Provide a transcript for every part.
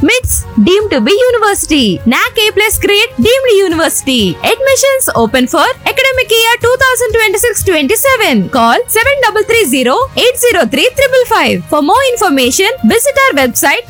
MITS deemed to be university. NAC A plus grade deemed university. Admissions open for academic year 2026-27. Call 7330-803-555. For more information, visit our website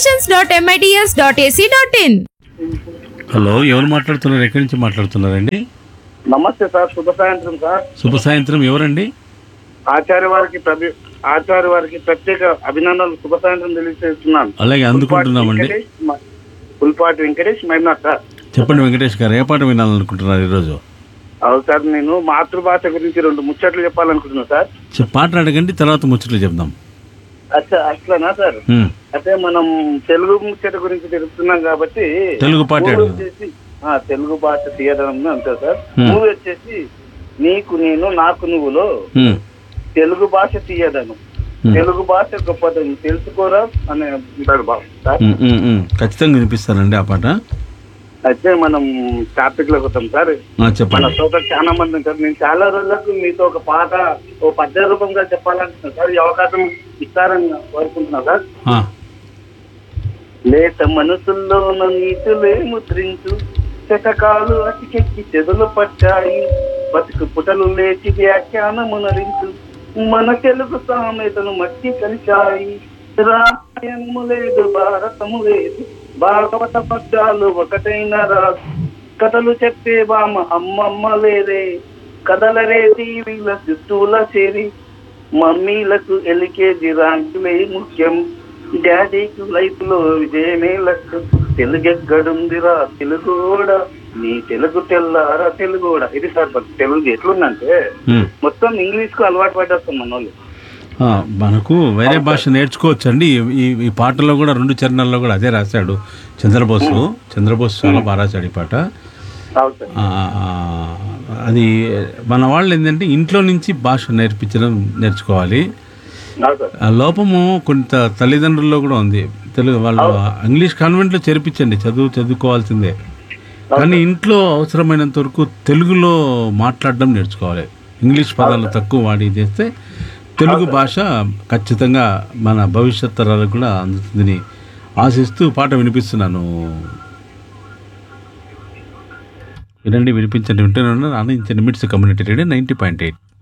admissions.mits.ac.in. Hello ఎవరు మాట్లాడుతున్నారు ఎక్కడి నుంచి మాట్లాడుతున్నారండి నమస్తే sir శుభ సాయంత్రం sir శుభ సాయంత్రం ఎవరండి ఆచార్య వారికి ప్రతి ఆచార్య వారికి ప్రత్యేక అభినందనలు శుభ సాయంత్రం తెలియజేస్తున్నాను అలాగే అందుకుంటున్నామండి వెంకటేష్, మ- పుల్పాటి వెంకటేష్ మైనార్ సార్ చెప్పండి వెంకటేష్ గారు ఏ పాట వినాలనుకుంటున్నారు ఈరోజు అవును సార్ నేను మాతృభాష గురించి రెండు ముచ్చట్లు చెప్పాలనుకుంటున్నాను సార్ చె- పాట అడగండి తర్వాత ముచ్చట్లు చెప్దాం అచ్చా అట్లనా సార్ ఉమ్, అయితే మనం తెలుగు ముచ్చట గురించి తెలుస్తున్నాం కాబట్టి తెలుగు పాట మూవీ అడుగు. వచ్చేసి ఆ, తెలుగు భాష తీయడం అంతే సార్ Hmm. మూవీ వచ్చేసి నీకు నేను నాకు నువ్వులో ఉమ్, తెలుగు భాష తీయదను Hmm. తెలుగు భాష గొప్పదని తెలుసుకోరా అని అంటాడు బాబు సార్ ఉమ్, ఉమ్, ఉమ్. ఖచ్చితంగా వినిపిస్తానండి ఆ పాట అయితే మనం టాపిక్ లోకి వస్తాం సార్ ఆ, మన చెప్పండి శ్రోతలు చాలా మంది ఉంటారు నేను చాలా రోజులకు మీతో ఒక పాట ఓ పద్య రూపంగా చెప్పాలనుకుంటున్నాను సార్ ఈ అవకాశం ఇస్తారని కోరుకుంటున్నా సార్ ఆ, లేత మనసుల్లో నీతులే ముద్రించు శతకాలు అతికెక్కి చెదులు పట్టాయి బతుకు పుటలు లేచి వ్యాఖ్యానమునరించు మన తెలుగు సామెతను మట్టి కలిశాయి రామాయణము లేదు భారతము లేదు భాగవత పద్యాలు ఒకటైన రాదు కథలు చెప్పే బామ అమ్మమ్మ లేదే కథలరే టీవీల చుట్టూల చేరి మమ్మీలకు ఎల్కేజీ ర్యాంకులే ముఖ్యం డాడీకి లైఫ్ లో విజయమే లక్ష్యం తెలుగెక్కడుందిరా తెలుగోడా నీ తెలుగు తెల్లారా తెలుగోడా ఇది సార్ మరి తెలుగు ఎట్లుందంటే ఉమ్. మొత్తం ఇంగ్లీష్ కు అలవాటు పడ్డేస్తాం మన వాళ్ళు ఆ, మనకు వేరే భాష నేర్చుకోవచ్చండి ఈ ఈ పాటలో కూడా రెండు చరణాల్లో కూడా అదే రాశాడు చంద్రబోసు చంద్రబోస్ చాలా బాగా రాశాడు ఈ పాట అవును సార్ ఆ, ఆ, అది మన వాళ్ళు ఏంటంటే ఇంట్లో నుంచి భాష నేర్పించడం నేర్చుకోవాలి అవును సార్ ఆ లోపము కొంత తల్లిదండ్రుల్లో కూడా ఉంది తెలుగు వాళ్ళు ఇంగ్లీష్ కాన్వెంట్లో చేర్పించండి చదువు చదువుకోవాల్సిందే కానీ ఇంట్లో అవసరమైనంత వరకు తెలుగులో మాట్లాడడం నేర్చుకోవాలి ఇంగ్లీష్ పదాలు తక్కువ వాడి చేస్తే తెలుగు భాష ఖచ్చితంగా మన భవిష్యత్ తరాలకు కూడా అందుతుందని ఆశిస్తూ పాట వినిపిస్తున్నాను వినండి వినిపించండి వింటున్నాను ఆనందించండి MITS community radio ninety point eight